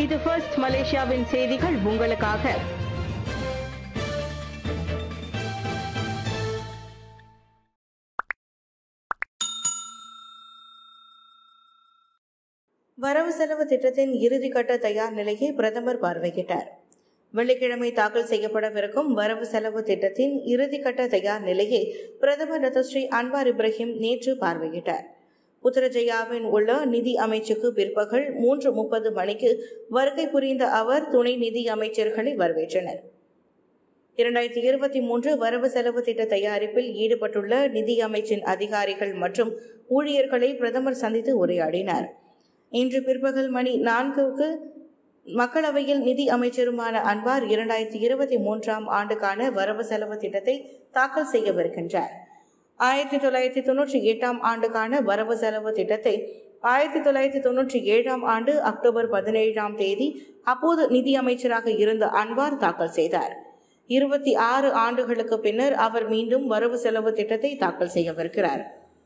இது ஃபர்ஸ்ட் மலேசியாவின் செய்திகள் உங்களுக்காக வரவு செலவு திட்டத்தின் இறுதிக்கட்ட தயார் நிலையை பிரதமர் பார்வையிட்டார் வெள்ளிக்கிழமை தாக்கல் செய்யப்படவிருக்கும் வரவு செலவு திட்டத்தின் இறுதிக்கட்ட தயார் நிலையை பிரதமர் ரத்தஸ்ரீ அன்வார் இப்ராஹிம் நேற்று பார்வையிட்டார் புத்திரஜயாவின் உள்ள நிதி அமைச்சுக்கு பிற்பகல் மூன்று முப்பது மணிக்கு வருகை புரிந்த அவர் துணை நிதி அமைச்சர்களை வரவேற்றனர் இரண்டாயிரத்தி இருபத்தி மூன்று வரவு செலவு திட்ட தயாரிப்பில் ஈடுபட்டுள்ள நிதி அமைச்சின் அதிகாரிகள் மற்றும் ஊழியர்களை பிரதமர் சந்தித்து உரையாடினார் இன்று பிற்பகல் மணி நான்குக்கு மக்களவையில் நிதி அமைச்சருமான அன்வார் இரண்டாயிரத்தி இருபத்தி மூன்றாம் ஆண்டுக்கான வரவு செலவு திட்டத்தை தாக்கல் செய்யவிருக்கின்றார் ஆயிரத்தி தொள்ளாயிரத்தி தொன்னூற்றி எட்டாம் ஆண்டுக்கான வரவு செலவு திட்டத்தை ஆயிரத்தி தொள்ளாயிரத்தி தொன்னூற்றி ஏழாம் ஆண்டு அக்டோபர் பதினேழாம் தேதி அப்போது நிதி அமைச்சராக இருந்த அன்வார் தாக்கல் செய்தார் இருபத்தி ஆறு ஆண்டுகளுக்கு பின்னர் அவர் மீண்டும் வரவு செலவு திட்டத்தை தாக்கல் செய்யவிருக்கிறார்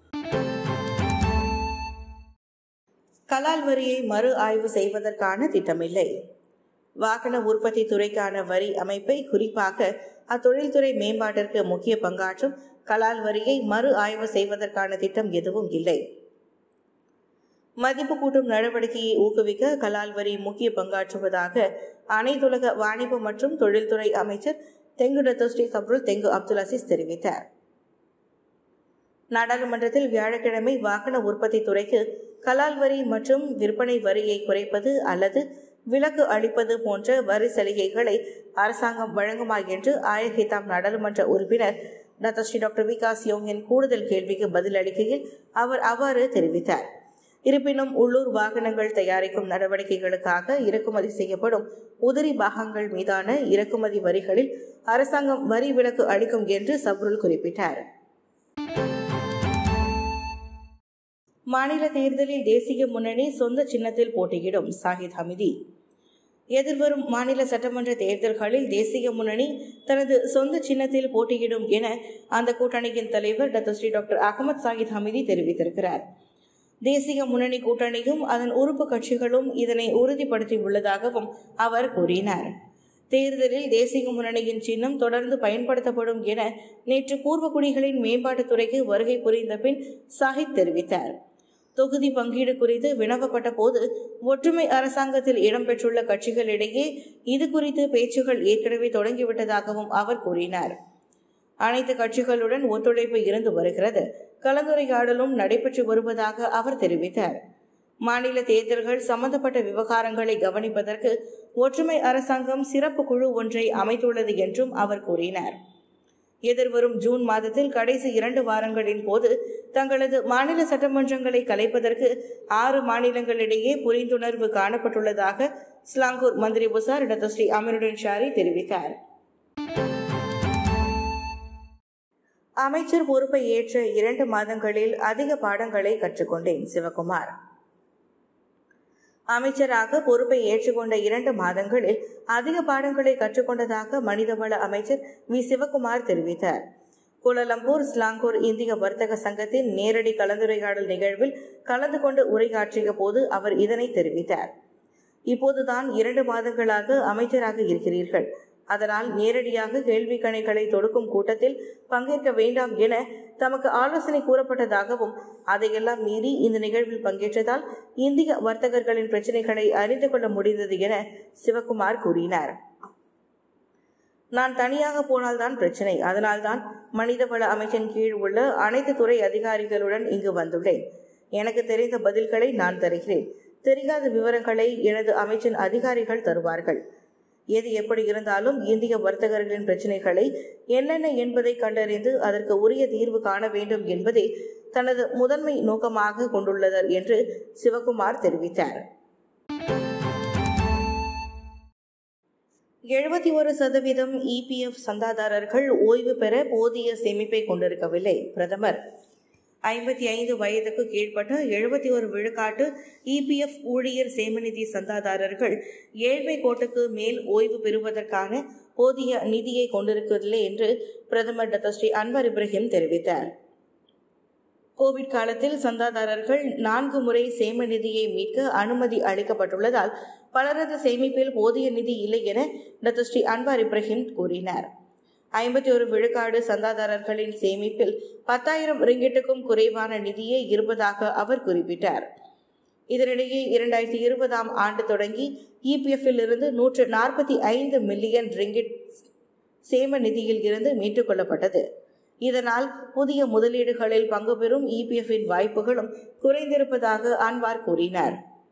கலால் வரியை மறு ஆய்வு செய்வதற்கான திட்டமில்லை வாகன உற்பத்தி துறைக்கான வரி அமைப்பை குறிப்பாக அத்தொழில்துறை மேம்பாட்டிற்கு முக்கிய பங்காற்றும் கலால் வரியை மறு ஆய்வு செய்வதற்கான திட்டம் எதுவும் இல்லை மதிப்பு கூட்டும் நடவடிக்கையை ஊக்குவிக்க கலால் வரி முக்கிய பங்காற்றுவதாக அனைத்துலக வாணிப மற்றும் தொழில்துறை அமைச்சர் Tengku Dato' Sri Zafrul Tengku Abdul Aziz தெரிவித்தார் நாடாளுமன்றத்தில் வியாழக்கிழமை வாகன உற்பத்தி துறைக்கு கலால் வரி மற்றும் விற்பனை வரியை குறைப்பது அல்லது விலக்கு அளிப்பது போன்ற வரி சலுகைகளை அரசாங்கம் வழங்குமா என்று ஆயர்ஹிதாம் நாடாளுமன்ற உறுப்பினர் டத்தஸ்ரீ டாக்டர் விகாஸ் யோங்கின் கூடுதல் கேள்விக்கு பதிலளிக்கையில் அவர் அவ்வாறு தெரிவித்தார் இருப்பினும் உள்ளூர் வாகனங்கள் தயாரிக்கும் நடவடிக்கைகளுக்காக இறக்குமதி செய்யப்படும் உதிரி பாகங்கள் மீதான இறக்குமதி வரிகளில் அரசாங்கம் வரி விலக்கு அளிக்கும் என்று சப்ருல் குறிப்பிட்டார் மாநில தேர்தலில் தேசிய முன்னணி சொந்த சின்னத்தில் போட்டியிடும் சாஹித் ஹமிதி எதிர்வரும் மாநில சட்டமன்ற தேர்தல்களில் தேசிய முன்னணி தனது சொந்த சின்னத்தில் போட்டியிடும் என அந்த கூட்டணியின் தலைவர் Dato Sri doctor Ahmad Zahid Hamidi தெரிவித்திருக்கிறார் தேசிய முன்னணி கூட்டணியும் அதன் உறுப்பு கட்சிகளும் இதனை உறுதிப்படுத்தி உள்ளதாகவும் அவர் கூறினார் தேர்தலில் தேசிய முன்னணியின் சின்னம் தொடர்ந்து பயன்படுத்தப்படும் என நேற்று பூர்வக்குடிகளின் மேம்பாட்டுத்துறைக்கு வருகை புரிந்த பின் சாஹித் தெரிவித்தார் தொகுதி பங்கீடு குறித்து வினவப்பட்ட போது ஒற்றுமை அரசாங்கத்தில் இடம்பெற்றுள்ள கட்சிகளிடையே இது குறித்து பேச்சுகள் ஏற்கனவே தொடங்கிவிட்டதாகவும் அவர் கூறினார் அனைத்து கட்சிகளுடன் ஒத்துழைப்பு இருந்து வருகிறது கலந்துரையாடலும் நடைபெற்று வருவதாக அவர் தெரிவித்தார் மாநில தேர்தல்கள் சம்பந்தப்பட்ட விவகாரங்களை கவனிப்பதற்கு ஒற்றுமை அரசாங்கம் சிறப்பு குழு ஒன்றை அமைத்துள்ளது என்றும் அவர் கூறினார் எதிர்வரும் ஜூன் மாதத்தில் கடைசி இரண்டு வாரங்களின் போது தங்களது மாநில சட்டமன்றங்களை கலைப்பதற்கு ஆறு மாநிலங்களிடையே புரிந்துணர்வு காணப்பட்டுள்ளதாக ஸ்லாங்கூர் மந்திரி புசார் டத்தஸ்ரீ அமருடன் ஷாரி தெரிவித்தார் அமைச்சர் பொறுப்பை ஏற்ற இரண்டு மாதங்களில் அதிக பாடங்களை கற்றுக்கொண்டேன் சிவகுமார் அமைச்சராக பொறுப்பை ஏற்றுக்கொண்ட இரண்டு மாதங்களில் அதிக பாடங்களை கற்றுக்கொண்டதாக மனிதவள அமைச்சர் வி சிவகுமார் தெரிவித்தார் கோலலம்பூர் ஸ்லாங்கூர் இந்திய வர்த்தக சங்கத்தின் நேரடி கலந்துரையாடல் நிகழ்வில் கலந்து கொண்டு உரையாற்றிய போது அவர் இதனை தெரிவித்தார் இப்போதுதான் இரண்டு மாதங்களாக அமைச்சராக இருக்கிறீர்கள் அதனால் நேரடியாக கேள்வி கணைகளை தொடுக்கும் கூட்டத்தில் பங்கேற்க வேண்டாம் என தமக்கு ஆலோசனை கூறப்பட்டதாகவும் அதையெல்லாம் மீறி இந்த நிகழ்வில் பங்கேற்றதால் இந்திய வர்த்தகர்களின் பிரச்சினைகளை அறிந்து கொள்ள முடிந்தது என சிவகுமார் கூறினார் நான் தனியாக போனால்தான் பிரச்சனை அதனால்தான் மனிதவள அமைச்சின் கீழ் உள்ள அனைத்து துறை அதிகாரிகளுடன் இங்கு வந்துள்ளேன் எனக்கு தெரிந்த பதில்களை நான் தருகிறேன் தெரியாத விவரங்களை எனது அமைச்சின் அதிகாரிகள் தருவார்கள் எது எப்படி இருந்தாலும் இந்திய வர்த்தகர்களின் பிரச்சினைகளை என்னென்ன என்பதை கண்டறிந்து அதற்கு உரிய தீர்வு காண வேண்டும் என்பதே தனது முதன்மை நோக்கமாக கொண்டுள்ளனர் என்று சிவகுமார் தெரிவித்தார் எழுபத்தி ஒரு சதவீதம் இபிஎஃப் சந்தாதாரர்கள் ஓய்வு பெற போதிய சேமிப்பை கொண்டிருக்கவில்லை பிரதமர் ஐம்பத்தி ஐந்து வயதுக்கு கீழ்ப்பட்ட எழுபத்தி ஒரு விழுக்காட்டு இபிஎஃப் ஊழியர் சேமநிதி சந்தாதாரர்கள் ஏழ்மை கோட்டுக்கு மேல் ஓய்வு பெறுவதற்கான போதிய நிதியை கொண்டிருக்கவில்லை என்று பிரதமர் டாக்டர் ஸ்ரீ அன்வர் இப்ராஹிம் தெரிவித்தார் கோவிட் காலத்தில் சந்தாதாரர்கள் நான்கு முறை சேம நிதியை மீட்க அனுமதி அளிக்கப்பட்டுள்ளதால் பலரது சேமிப்பில் போதிய நிதி இல்லை என டாக்டர் ஸ்ரீ அன்வார் இப்ராஹிம் கூறினார் ஐம்பத்தி ஒரு விழுக்காடு சந்தாதாரர்களின் சேமிப்பில் பத்தாயிரம் ரிங்கிட்டுக்கும் குறைவான நிதியே இருப்பதாக அவர் குறிப்பிட்டார் இதனிடையே இரண்டாயிரத்தி இருபதாம் ஆண்டு தொடங்கி இபிஎஃப்பில் இருந்து நூற்று நாற்பத்தி ஐந்து மில்லியன் ரிங்கிட் சேம நிதியில் இருந்து மீட்டுக் கொள்ளப்பட்டது இதனால் புதிய முதலீடுகளில் பங்கு பெறும் இபிஎஃப்பின் வாய்ப்புகளும் குறைந்திருப்பதாக அன்வார் கூறினார்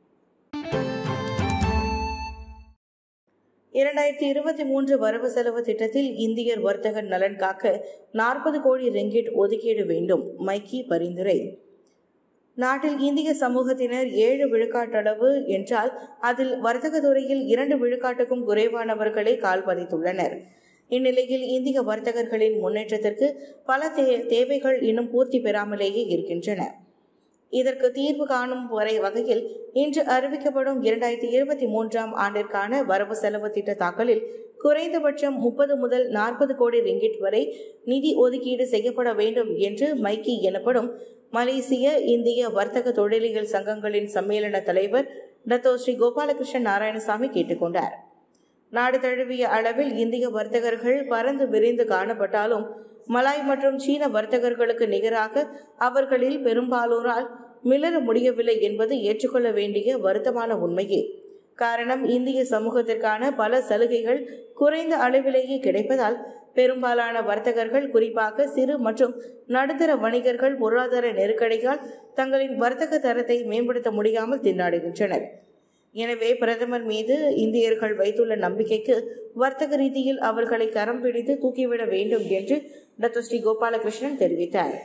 இரண்டாயிரத்தி இருபத்தி மூன்று வரவு செலவு திட்டத்தில் இந்தியர் வர்த்தக நலன் காக்க நாற்பது கோடி ரிங்கிட் ஒதுக்கீடு வேண்டும் மைக்கி பரிந்துரை நாட்டில் இந்திய சமூகத்தினர் ஏழு விழுக்காட்டளவு என்றால் அதில் வர்த்தக துறையில் இரண்டு விழுக்காட்டுக்கும் குறைவானவர்களே கால் பதித்துள்ளனர் இந்நிலையில் இந்திய வர்த்தகர்களின் முன்னேற்றத்திற்கு பல தே தேவைகள் இன்னும் பூர்த்தி பெறாமலேயே இருக்கின்றன இதற்கு தீர்வு காணும் வரை வகையில் இன்று அறிவிக்கப்படும் இரண்டாயிரத்தி இருபத்தி மூன்றாம் ஆண்டிற்கான வரவு செலவு திட்ட தாக்கலில் குறைந்தபட்சம் முப்பது முதல் நாற்பது கோடி ரிங்கிட் வரை நிதி ஒதுக்கீடு செய்யப்பட வேண்டும் என்று மைக்கி எனப்படும் மலேசிய இந்திய வர்த்தக தொழிலியல் சங்கங்களின் சம்மேளன தலைவர் டத்தோ ஸ்ரீ கோபாலகிருஷ்ணன் நாராயணசாமி கேட்டுக்கொண்டார் நாடு தழுவிய அளவில் இந்திய வர்த்தகர்கள் பறந்து விரிந்து காணப்பட்டாலும் மலாய் மற்றும் சீன வர்த்தகர்களுக்கு நிகராக அவர்களில் பெரும்பாலோரால் மிளற முடியவில்லை என்பது ஏற்றுக்கொள்ள வேண்டிய வருத்தமான உண்மையே காரணம் இந்திய சமூகத்திற்கான பல சலுகைகள் குறைந்த அளவிலேயே கிடைப்பதால் பெரும்பாலான வர்த்தகர்கள் குறிப்பாக சிறு மற்றும் நடுத்தர வணிகர்கள் பொருளாதார நெருக்கடியால் தங்களின் வர்த்தக தரத்தை மேம்படுத்த முடியாமல் திண்டாடுகின்றனர் எனவே பிரதமர் மீது இந்தியர்கள் வைத்துள்ள நம்பிக்கைக்கு வர்த்தக ரீதியில் அவர்களை கரம் பிடித்து தூக்கிவிட வேண்டும் என்று டாக்டர் ஸ்ரீ கோபாலகிருஷ்ணன் தெரிவித்தார்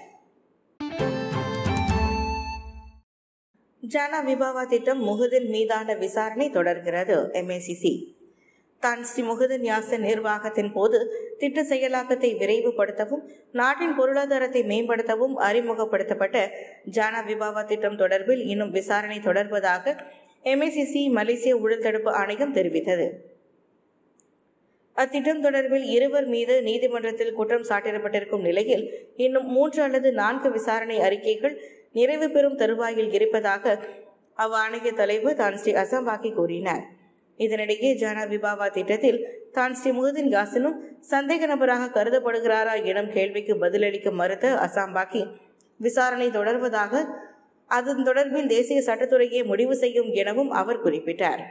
ஜானா விபாவா திட்டம் முகுதின் மீதான விசாரணை தொடர்கிறது எம்ஏசிசி தான் ஸ்ரீ முகுதன் யாச நிர்வாகத்தின் போது திட்ட செயலாக்கத்தை விரைவுபடுத்தவும் நாட்டின் பொருளாதாரத்தை மேம்படுத்தவும் அறிமுகப்படுத்தப்பட்ட ஜானா விபாவா திட்டம் தொடர்பில் இன்னும் விசாரணை தொடர்வதாக எம்ஏசிசி மலேசிய ஊழல் தடுப்பு ஆணையம் தெரிவித்தது அத்திட்டம் தொடர்பில் இருவர் மீது நீதிமன்றத்தில் குற்றம் சாட்டிடப்பட்டிருக்கும் நிலையில் இன்னும் மூன்று அல்லது நான்கு விசாரணை அறிக்கைகள் நிறைவு பெறும் தருவாயில் இருப்பதாக அவ்வாணைய தலைவர் தான் ஸ்ரீ அசம்பாக்கி கூறினார் இதனிடையே ஜானா விபாவா திட்டத்தில் தான் ஸ்ரீ முகதின் யாசனும் சந்தேக நபராக கருதப்படுகிறாரா எனும் கேள்விக்கு பதிலளிக்க மறுத்த அசாம்பாக்கி விசாரணை தொடர்வதாக அதன் தொடர்பில் தேசிய சட்டத்துறையை முடிவு செய்யும் எனவும் அவர் குறிப்பிட்டார்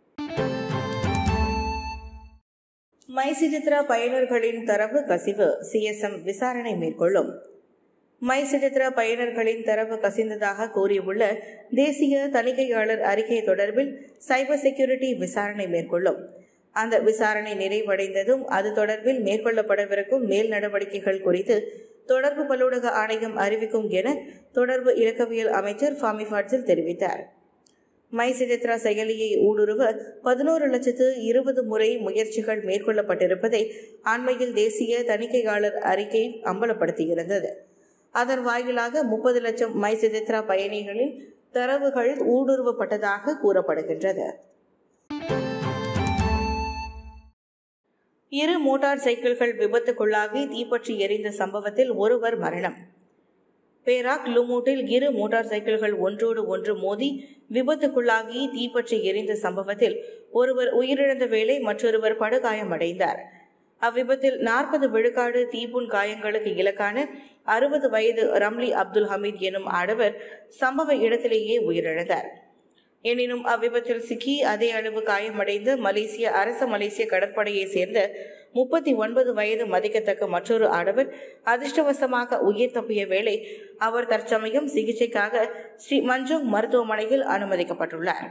மைசிஜித்ரா பயனர்களின் தரவு கசிவு சிஎஸ்எம் விசாரணை மேற்கொள்ளும் மைசிஜித்ரா பயனர்களின் தரவு கசிந்ததாக கூறியுள்ள தேசிய தணிக்கையாளர் அறிக்கை தொடர்பில் சைபர் செக்யூரிட்டி விசாரணை மேற்கொள்ளும் அந்த விசாரணை நிறைவடைந்ததும் அது தொடர்பில் மேற்கொள்ளப்படவிருக்கும் மேல் நடவடிக்கைகள் குறித்து தொடர்பு பல்லூடக ஆணையம் அறிவிக்கும் என தொடர்பு இலக்கவியல் அமைச்சர் ஃபாமி ஃபாட்ஸில் தெரிவித்தார் மை சிஜித்ரா செயலியை ஊடுருவ பதினோரு லட்சத்து இருபது முறை முயற்சிகள் மேற்கொள்ளப்பட்டிருப்பதை அண்மையில் தேசிய தணிக்கையாளர் அறிக்கை அம்பலப்படுத்தியிருந்தது அதன் வாயிலாக முப்பது லட்சம் மை சிஜித்ரா பயணிகளின் தரவுகள் ஊடுருவப்பட்டதாக கூறப்படுகின்றது இரு மோட்டார் சைக்கிள்கள் விபத்துக்குள்ளாகி தீப்பற்றி எரிந்த சம்பவத்தில் ஒருவர் மரணம் பேராக் லுமூட்டில் இரு மோட்டார் சைக்கிள்கள் ஒன்றோடு ஒன்று மோதி விபத்துக்குள்ளாகி தீப்பற்றி எரிந்த சம்பவத்தில் ஒருவர் உயிரிழந்த வேளை மற்றொருவர் படுகாயமடைந்தார் அவ்விபத்தில் நாற்பது விழுக்காடு தீப்புண் காயங்களுக்கு இலக்கான அறுபது வயது ரம்லி அப்துல் ஹமீத் எனும் ஆடவர் சம்பவ இடத்திலேயே உயிரிழந்தார் எனினும் அவ்விபத்தில் சிக்கி அதே அளவு காயமடைந்த மலேசிய அரச மலேசிய கடற்படையை சேர்ந்த முப்பத்தி ஒன்பது வயது மதிக்கத்தக்க மற்றொரு ஆடவர் அதிர்ஷ்டவசமாக உயிர் தப்பிய வேளை அவர் தற்சமயம் சிகிச்சைக்காக ஸ்ரீ மஞ்சோங் மருத்துவமனையில் அனுமதிக்கப்பட்டுள்ளார்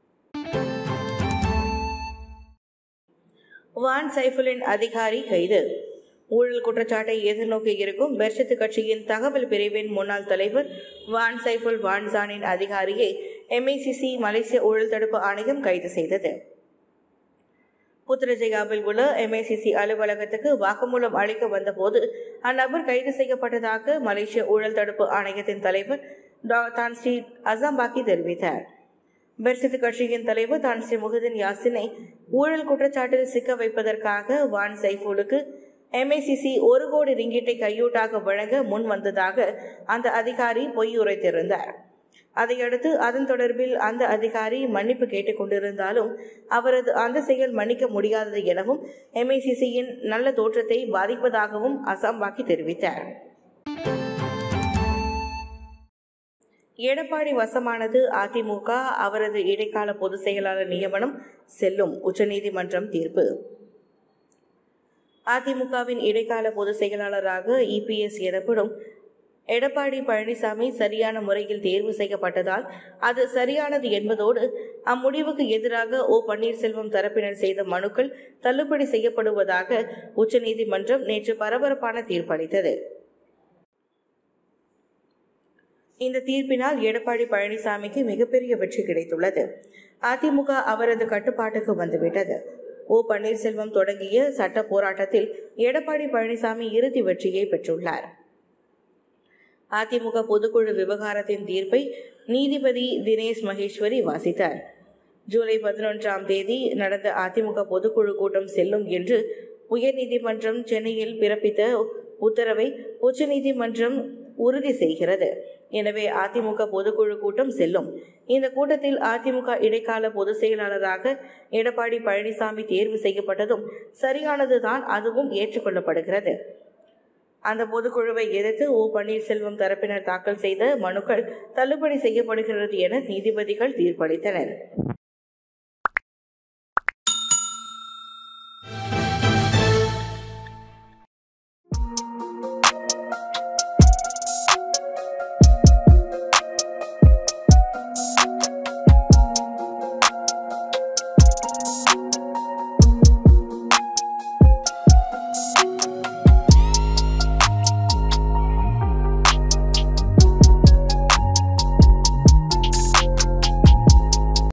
வான் சைஃபுலின் அதிகாரி கைது ஊழல் குற்றச்சாட்டை எதிர்நோக்கி இருக்கும் பெர்ஷத்து கட்சியின் தகவல் பிரிவின் முன்னாள் தலைவர் வான் சைஃபுல் வான்சானின் அதிகாரியை எம்ஏசிசி மலேசிய ஊழல் தடுப்பு ஆணையம் கைது செய்தது புத்திரஜயாவில் உள்ள எம்ஏசிசி அலுவலகத்துக்கு வாக்குமூலம் அளிக்க வந்தபோது அந்நபர் கைது செய்யப்பட்டதாக மலேசிய ஊழல் தடுப்பு ஆணையத்தின் தலைவர் தான் ஸ்ரீ அசாம்பாக்கி தெரிவித்தார் பெர்சித் கட்சியின் தலைவர் தான் ஸ்ரீ முகதின் யாசினை ஊழல் குற்றச்சாட்டில் சிக்க வைப்பதற்காக வான் சைஃபூலுக்கு எம்ஐசிசி ஒரு கோடி ரிங்கிட்டை கையூட்டாக வழங்க முன் வந்ததாக அந்த அதிகாரி பொய் உரைத்திருந்தார் அதையடுத்து அதன் தொடர்பில் அந்த அதிகாரி மன்னிப்பு கேட்டுக் கொண்டிருந்தாலும் அவரது அந்த செயல் மன்னிக்க முடியாதது எனவும் எம்ஐசிசியின் நல்ல தோற்றத்தை பாதிப்பதாகவும் அசாம்பாக்கி தெரிவித்தார் எடப்பாடி வசமானது அதிமுக அவரது இடைக்கால பொதுச் செயலாளர் நியமனம் செல்லும் உச்சநீதிமன்றம் தீர்ப்பு அதிமுகவின் இடைக்கால பொதுச் செயலாளராக இபிஎஸ் எனப்படும் எடப்பாடி பழனிசாமி சரியான முறையில் தேர்வு செய்யப்பட்டதால் அது சரியானது என்பதோடு அம்முடிவுக்கு எதிராக ஓ பன்னீர்செல்வம் தரப்பினர் செய்த மனுக்கள் தள்ளுபடி செய்யப்படுவதாக உச்சநீதிமன்றம் நேற்று பரபரப்பான தீர்ப்பளித்தது இந்த தீர்ப்பினால் எடப்பாடி பழனிசாமிக்கு மிகப்பெரிய வெற்றி கிடைத்துள்ளது அதிமுக அவரது கட்டுப்பாட்டுக்கு வந்துவிட்டது ஓ பன்னீர்செல்வம் தொடங்கிய சட்ட போராட்டத்தில் எடப்பாடி பழனிசாமி இறுதி வெற்றியை பெற்றுள்ளார் அதிமுக பொதுக்குழு விவகாரத்தின் தீர்ப்பை நீதிபதி தினேஷ் மகேஸ்வரி வாசித்தார் ஜூலை பதினொன்றாம் தேதி நடந்த அதிமுக பொதுக்குழு கூட்டம் செல்லும் என்று உயர்நீதிமன்றம் சென்னையில் பிறப்பித்த உத்தரவை உச்சநீதிமன்றம் உறுதி செய்கிறது எனவே அதிமுக பொதுக்குழு கூட்டம் செல்லும் இந்த கூட்டத்தில் அதிமுக இடைக்கால பொதுச் செயலாளராக எடப்பாடி பழனிசாமி தேர்வு செய்யப்பட்டதும் சரியானதுதான் அதுவும் ஏற்றுக்கொள்ளப்படுகிறது அந்த பொதுக்குழுவை எதிர்த்து ஓ பன்னீர்செல்வம் தரப்பினர் தாக்கல் செய்த மனுக்கள் தள்ளுபடி செய்யப்படுகிறது என நீதிபதிகள் தீர்ப்பளித்தனர்